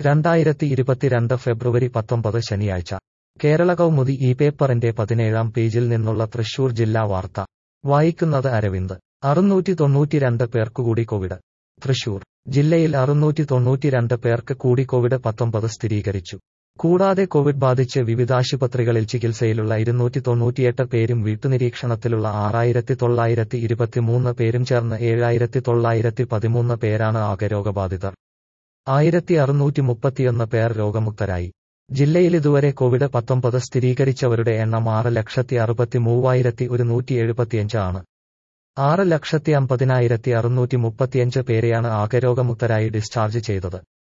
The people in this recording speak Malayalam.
രണ്ടായിരത്തി ഇരുപത്തിരണ്ട് ഫെബ്രുവരി പത്തൊമ്പത് ശനിയാഴ്ച കേരള കൗമുദി ഈ പേപ്പറിന്റെ പതിനേഴാം പേജിൽ നിന്നുള്ള തൃശൂർ ജില്ലാ വാർത്ത വായിക്കുന്നത് അരവിന്ദ് അറുന്നൂറ്റി തൊണ്ണൂറ്റിരണ്ട് പേർക്കുകൂടി കോവിഡ് തൃശൂർ ജില്ലയിൽ അറുന്നൂറ്റി തൊണ്ണൂറ്റിരണ്ട് പേർക്ക് കൂടി കോവിഡ് പത്തൊമ്പത് സ്ഥിരീകരിച്ചു കൂടാതെ കോവിഡ് ബാധിച്ച് വിവിധ ആശുപത്രികളിൽ ചികിത്സയിലുള്ള ഇരുന്നൂറ്റി തൊണ്ണൂറ്റിയെട്ട് പേരും വീട്ടുനിരീക്ഷണത്തിലുള്ള ആറായിരത്തി തൊള്ളായിരത്തി ഇരുപത്തിമൂന്ന് പേരും ചേർന്ന് ഏഴായിരത്തി തൊള്ളായിരത്തി പതിമൂന്ന് പേരാണ് ആകെ രോഗബാധിതർ ആയിരത്തി അറുന്നൂറ്റി മുപ്പത്തിയൊന്ന് പേർ രോഗമുക്തരായി ജില്ലയിൽ ഇതുവരെ കോവിഡ് പത്തൊമ്പത് സ്ഥിരീകരിച്ചവരുടെ എണ്ണം ആറ് ലക്ഷത്തി അറുപത്തി മൂവായിരത്തി ഒരുന്നൂറ്റി എഴുപത്തിയഞ്ച് ആണ് ആറ് ലക്ഷത്തി അമ്പതിനായിരത്തി അറുന്നൂറ്റി മുപ്പത്തിയഞ്ച് പേരെയാണ് ആകെ രോഗമുക്തരായി ഡിസ്ചാർജ് ചെയ്തത്